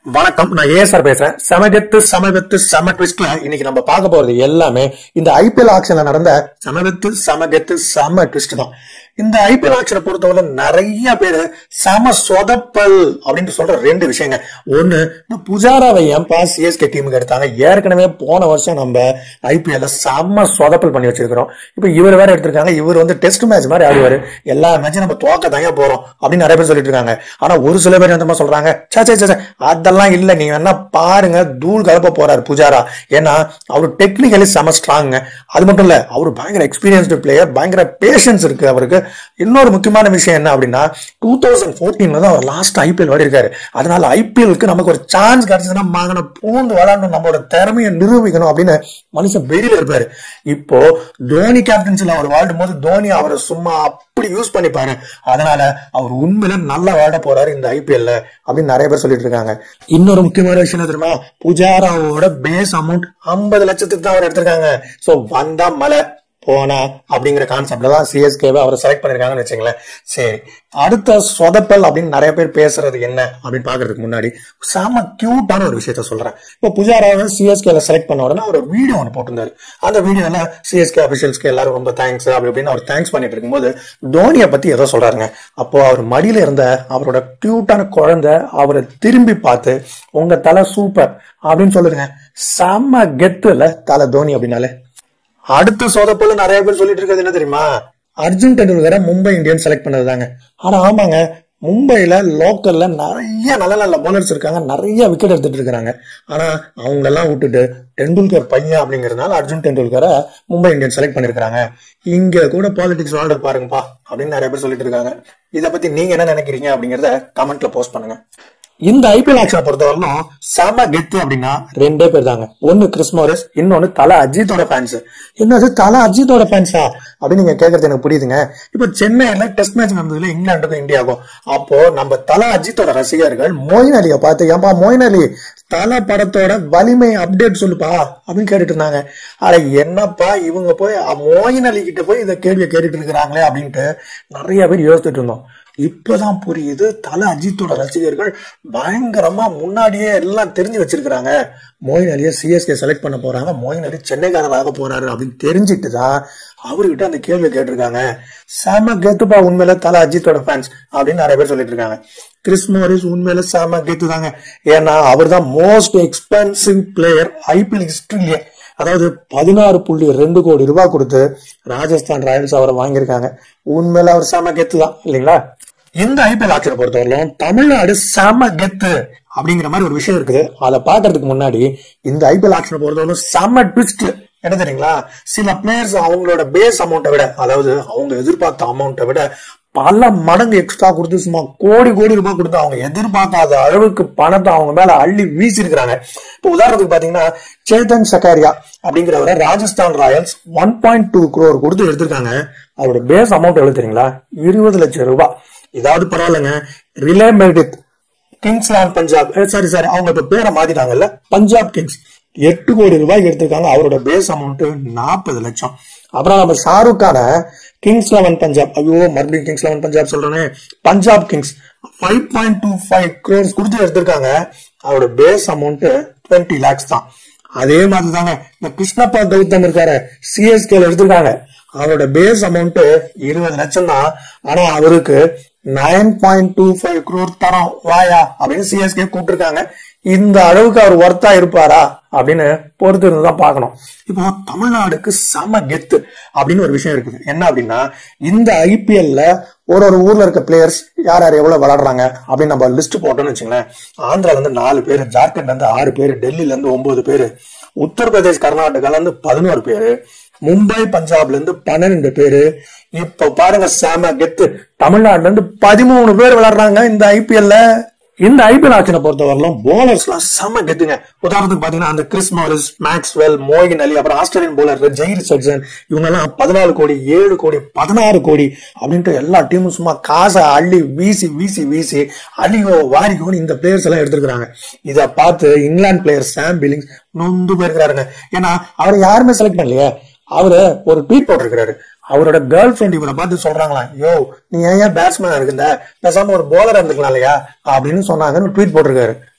வணக்கம் நான் ஏஎஸ்ஆர் பேசுறேன் சமகத்து சமகத்து சம ட்விஸ்ட்ல இன்னைக்கு நம்ம பார்க்க போறது எல்லாமே இந்த ஐபிஎல் ஆக்ஷன்ல நடந்த சமகத்து சமகத்து சம ட்விஸ்ட் தான் இந்த ஐபிஎல் ஆக்ஷனை பொறுத்தவரை நிறைய பேர் சம சொதப்பல் அப்படின்னு சொல்ற ரெண்டு விஷயங்க ஒண்ணு இந்த புஜாராவை ஏன்பா சிஎஸ்கே டீமுக்கு எடுத்தாங்க ஏற்கனவே போன வருஷம் நம்ம ஐபிஎல்ல சம சொதப்பல் பண்ணி வச்சிருக்கிறோம் இப்ப இவர் வேற எடுத்திருக்காங்க இவர் வந்து டெஸ்ட் மேட்ச் மாதிரி ஆடுவாரு எல்லா மேட்சும் நம்ம தோக்க தாங்க போறோம் அப்படின்னு நிறைய பேர் சொல்லிட்டு இருக்காங்க ஆனா ஒரு சில பேர் என்ன சொல்றாங்க சே சே சே, சே அதெல்லாம் இல்ல நீங்க என்ன பாருங்க தூள் கலப்ப போறாரு புஜாரா ஏன்னா அவரு டெக்னிக்கலி செம ஸ்ட்ராங்க அது மட்டும் இல்ல அவரு பயங்கர எக்ஸ்பீரியன்ஸ்டு பிளேயர் பயங்கர பேஷன்ஸ் இருக்கு அவருக்கு இன்னொரு முக்கியமான விஷயம் என்ன அப்படின்னா டூ தௌசண்ட் ஃபோர்டீன்ல தான் அவர் லாஸ்ட் ஐபிஎல் விளையாடி இருக்காரு அதனால ஐபிஎல்க்கு நமக்கு ஒரு சான்ஸ் கிடைச்சதுன்னா மகனை பூந்து விளையாடணும் நம்மளோட திறமையை நிரூபிக்கணும் அப்படின்னு மனுஷன் வெளியில இருப்பாரு இப்போ தோனி கேப்டன்சில அவர் வாழும் போது தோனி அவரை சும்மா அப்படி யூஸ் பண்ணிப்பாரு அதனால அவர் உண்மையில நல்லா விளையாட போறாரு இந்த ஐபிஎல்ல அப்படின்னு நிறைய பேர் சொல்லிட்டு இருக்காங்க இன்னொரு முக்கியமான விஷயம் என்ன தெரியுமா புஜாராவோட பேஸ் அமௌண்ட் ஐம்பது லட்சத்துக்கு தான் அவர் எடுத்திருக்காங்க சோ வந்தா மலை போனா அப்படிங்கிற கான்செப்ட்ல தான் சிஎஸ்கேவை அவர் செலக்ட் பண்ணிருக்காங்கன்னு வச்சுங்களேன் சரி அடுத்த சொதப்பல் அப்படின்னு நிறைய பேர் பேசுறது என்ன அப்படின்னு பாக்குறதுக்கு முன்னாடி செம கியூட்டான ஒரு விஷயத்த சொல்றேன் இப்போ புஜாராவை சிஎஸ்கேல செலக்ட் பண்ண உடனே அவர் வீடியோ ஒன்று போட்டிருந்தாரு அந்த வீடியோல சிஎஸ்கே அபிஷியல்ஸ்க்கு எல்லாரும் ரொம்ப தேங்க்ஸ் அப்படி அப்படின்னு அவர் தேங்க்ஸ் பண்ணிட்டு இருக்கும்போது தோனியை பத்தி ஏதோ சொல்றாருங்க அப்போ அவர் மடியில இருந்த அவரோட கியூட்டான குழந்தை அவரை திரும்பி பார்த்து உங்க தலை சூப்பர் அப்படின்னு சொல்லுதுங்க செம்ம கெத்துல தலை தோனி அப்படின்னாலே அடுத்த சோதப்போல நிறைய பேர் சொல்லிட்டு இருக்கிறது என்ன தெரியுமா அர்ஜுன் டெண்டுல்கரை மும்பை இந்தியன் செலக்ட் பண்ணதுதாங்க ஆனா ஆமாங்க மும்பைல லோக்கல்ல நிறைய நல்ல நல்ல பவுலர்ஸ் இருக்காங்க நிறைய விக்கெட் எடுத்துட்டு இருக்காங்க ஆனா அவங்களெல்லாம் விட்டுட்டு டெண்டுல்கர் பையன் அப்படிங்கறதுனால அர்ஜுன் டெண்டுல்கரை மும்பை இந்தியன் செலக்ட் பண்ணிருக்காங்க இங்க கூட பாலிடிக்ஸ் வாழ்றது பாருங்கப்பா அப்படின்னு நிறைய பேர் சொல்லிட்டு இருக்காங்க இத பத்தி நீங்க என்ன நினைக்கிறீங்க அப்படிங்கறத கமெண்ட்ல போஸ்ட் பண்ணுங்க இந்த ஐபிஎல் ஆக்ஷனை பொறுத்தவரைக்கும் செம கெத்து அப்படின்னா ரெண்டே பேர் தாங்க ஒன்னு கிறிஸ்மோரஸ் இன்னொன்னு தல அஜித்தோட ஃபேன்ஸ் என்னது தல அஜித்தோட ஃபேன்ஸா அப்படின்னு நீங்க கேக்குறது எனக்கு புரியுதுங்க இப்ப சென்னையில டெஸ்ட் மேட்ச் நடந்ததுல இங்கிலாந்துக்கும் இந்தியாவுக்கும் அப்போ நம்ம தல அஜித்தோட ரசிகர்கள் மோயின் அலியை பார்த்து ஏன்பா மோயின் அலி தல படத்தோட வலிமை அப்டேட் சொல்லுப்பா அப்படின்னு கேட்டுட்டு இருந்தாங்க அட என்னப்பா இவங்க போய் மோயின் அலி கிட்ட போய் இந்த கேள்வியை கேட்டுட்டு இருக்கிறாங்களே அப்படின்ட்டு நிறைய பேர் யோசிச்சுட்டு இருந்தோம் இப்பதான் புரியுது தல அஜித்தோட ரசிகர்கள் பயங்கரமா முன்னாடியே எல்லாம் தெரிஞ்சு வச்சிருக்கிறாங்க மோயின் அலியை சிஎஸ்கே செலக்ட் பண்ண போறாங்க மோயின் அலி சென்னைக்காரராக போறாரு அப்படின்னு தெரிஞ்சுட்டு தான் அவர்கிட்ட அந்த கேள்வி கேட்டிருக்காங்க செம கெத்துப்பா உண்மையில தல அஜித்தோட ஃபேன்ஸ் அப்படின்னு நிறைய பேர் சொல்லிட்டு இருக்காங்க கிறிஸ் மோரிஸ் உண்மையில செம கெத்து தாங்க ஏன்னா அவர் தான் மோஸ்ட் எக்ஸ்பென்சிவ் பிளேயர் ஐபிஎல் ஹிஸ்டரியிலே அதாவது பதினாறு புள்ளி ரெண்டு கோடி ரூபாய் கொடுத்து ராஜஸ்தான் ராயல்ஸ் அவரை வாங்கியிருக்காங்க உண்மையில அவர் செம கெத்து தான் இல்லைங்களா இந்த ஐபிஎல் ஆட்சியை பொறுத்தவரையிலும் தமிழ்நாடு செம கெத்து அப்படிங்கிற மாதிரி ஒரு விஷயம் இருக்குது அதை பாக்குறதுக்கு முன்னாடி இந்த ஐபிஎல் ஆக்ஷனை பொறுத்தவரைக்கும் செம ட்விஸ்ட் என்ன தெரியுங்களா சில பிளேயர்ஸ் அவங்களோட பேஸ் அமௌண்ட்டை விட அதாவது அவங்க எதிர்பார்த்த அமௌண்ட்டை விட பல மடங்கு எக்ஸ்ட்ரா கொடுத்து சும்மா கோடி கோடி ரூபாய் கொடுத்து அவங்க எதிர்பார்க்காத அளவுக்கு பணத்தை அவங்க மேல அள்ளி வீசி இருக்கிறாங்க இப்போ உதாரணத்துக்கு பாத்தீங்கன்னா சேதன் சக்காரியா அப்படிங்கிறவரை Rajasthan Royals one point two crore கொடுத்து எடுத்திருக்காங்க அவரோட பேஸ் அமௌண்ட் எவ்வளவு தெரியுங்களா இருபது லட்சம் ரூபாய் இதாவது பரவாயில்லைங்க Riley Meredith Kings Eleven Punjab sorry sorry அவங்க இப்ப பேரை மாத்திட்டாங்கல்ல பஞ்சாப் கிங்ஸ் எட்டு கோடி ரூபாய்க்கு எடுத்திருக்காங்க அவரோட பேஸ் அமௌண்ட் நாற்பது லட்சம் அப்புறம் நம்ம ஷாருக் கான கிங்ஸ் லெவன் பஞ்சாப் ஐயோ மறுபடியும் கிங்ஸ் லெவன் பஞ்சாப் சொல்றேனே Punjab Kings five point two five crores கொடுத்து எடுத்திருக்காங்க அவரோட பேஸ் அமௌண்ட் டுவெண்ட்டி லேக்ஸ் தான் அதே மாதிரி தாங்க இந்த கிருஷ்ணப்பா கௌதம் இருக்காரு சிஎஸ்கேல எடுத்திருக்காங்க அவரோட பேஸ் அமௌண்ட் இருபது லட்சம் தான் ஆனா அவருக்கு nine point two five crore தரோம் வாயா அப்படின்னு சிஎஸ்கே கூப்பிட்டுருக்காங்க இந்த அளவுக்கு அவர் ஒர்த்தா இருப்பாரா அப்படின்னு பொறுத்து இருந்து தான் பார்க்கணும் இப்போ தமிழ்நாடுக்கு சம கெத்து அப்படின்னு ஒரு விஷயம் இருக்குது என்ன அப்படின்னா இந்த ஐபிஎல்ல ஒரு ஒரு ஊர்ல இருக்க பிளேயர்ஸ் யார் யார் எவ்வளவு விளையாடுறாங்க அப்படின்னு நம்ம லிஸ்ட் போட்டோம்னு வச்சுங்களேன் ஆந்திரால இருந்து நாலு பேர் ஜார்க்கண்ட்ல இருந்து ஆறு பேர் டெல்லியில இருந்து ஒன்பது பேர் உத்தரப்பிரதேஷ் கர்நாடகால இருந்து பதினோரு பேரு மும்பை பஞ்சாப்ல இருந்து பன்னிரெண்டு பேரு இப்ப பாருங்க சாம கெத்து தமிழ்நாட்டுல இருந்து பதிமூணு பேர் விளையாடுறாங்க இந்த ஐபிஎல்ல இந்த ஐபிஎல் ஆக்ஷனை பொறுத்தவரையிலும் போலர்ஸ் எல்லாம் செம கெத்துங்க உதாரணத்துக்கு பாத்தீங்கன்னா அந்த கிறிஸ் மாரிஸ் மேக்ஸ்வெல் மோகின் அலி அப்புறம் ஆஸ்திரேலியன் போலர் ஜெய் ரிச்சர்ட்சன் இவங்க எல்லாம் பதினாலு கோடி ஏழு கோடி பதினாறு கோடி அப்படின்ட்டு எல்லா டீமும் சும்மா காசை அள்ளி வீசி வீசி வீசி அள்ளிகோ வாரிகோன்னு இந்த பிளேயர்ஸ் எல்லாம் எடுத்திருக்காங்க இதை பார்த்து இங்கிலாந்து பிளேயர் சாம் பில்லிங்ஸ் நொந்து போயிருக்கிறாருங்க ஏன்னா அவரை யாருமே செலக்ட் பண்ணலையே அவரு ஒரு ட்வீட் போட்டிருக்கிறாரு அவரோட கேர்ள் ஃபிரெண்ட் இவரை பார்த்து சொல்றாங்களாம் யோ நீ ஏன் பேட்ஸ்மேன் இருக்குந்த பேசாம ஒரு போலர் இருந்துக்கலாம் இல்லையா அப்படின்னு சொன்னாங்கன்னு ட்வீட் போட்டிருக்காரு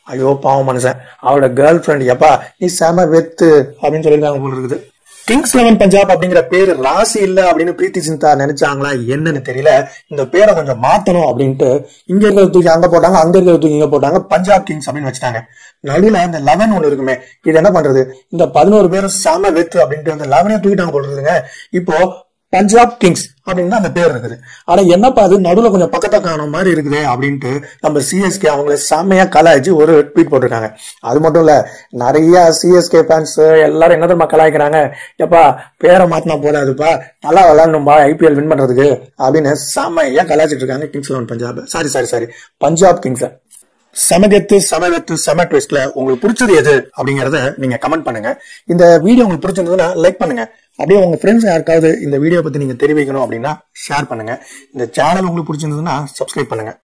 ஐயோ பாவம் மனுஷன் அவரோட கேர்ள் ஃப்ரெண்ட் எப்பா நீ செம வெத்து அப்படின்னு சொல்லியிருக்காங்க போல இருக்குது கிங்ஸ் லெவன் பஞ்சாப் அப்படிங்கிற பேரு ராசி இல்ல அப்படின்னு பிரீத்தி சிந்தா நினைச்சாங்களா என்னன்னு தெரியல இந்த பேரை கொஞ்சம் மாத்தணும் அப்படின்ட்டு இங்க இருக்கிறத தூக்கி அங்க போட்டாங்க அங்க இருக்கிறத தூக்கி இங்க போட்டாங்க பஞ்சாப் கிங்ஸ் அப்படின்னு வச்சுட்டாங்க நடுவுல இந்த லெவன் ஒண்ணு இருக்குமே இது என்ன பண்றது இந்த பதினோரு பேரும் செம வெத்து அப்படின்ட்டு அந்த லெவனே தூக்கிட்டாங்க போடுறதுங்க இப்போ பஞ்சாப் கிங்ஸ் அப்படின்னு தான் அந்த பேர் இருக்குது ஆனா என்னப்பா அது நடுவுல கொஞ்சம் பக்கத்தை காணும் மாதிரி இருக்குதே அப்படின்ட்டு நம்ம சிஎஸ்கே அவங்கள செம்மையா கலாய்ச்சி ஒரு ட்வீட் போட்டிருக்காங்க அது மட்டும் இல்ல நிறைய சிஎஸ்கே ஃபேன்ஸ் எல்லாரும் என்ன தெரியுமா கலாய்க்கிறாங்க எப்பா பேரை மாத்தினா போதாதுப்பா நல்லா விளையாடணும்பா ஐபிஎல் வின் பண்றதுக்கு அப்படின்னு செம்மையா கலாய்ச்சிட்டு இருக்காங்க Kings Eleven Punjab sorry sorry sorry Punjab Kings சமகத்து சமவெத்து சம ட்விஸ்ட்ல உங்களுக்கு பிடிச்சது எது அப்படிங்கறத நீங்க கமெண்ட் பண்ணுங்க இந்த வீடியோ உங்களுக்கு பிடிச்சிருந்ததுன்னா லைக் பண்ணுங்க அப்படியே உங்க ஃப்ரெண்ட்ஸ் யாருக்காவது இந்த வீடியோ பத்தி நீங்க தெரிவிக்கணும் அப்படின்னா ஷேர் பண்ணுங்க இந்த சேனல் உங்களுக்கு பிடிச்சிருந்ததுன்னா சப்ஸ்கிரைப் பண்ணுங்க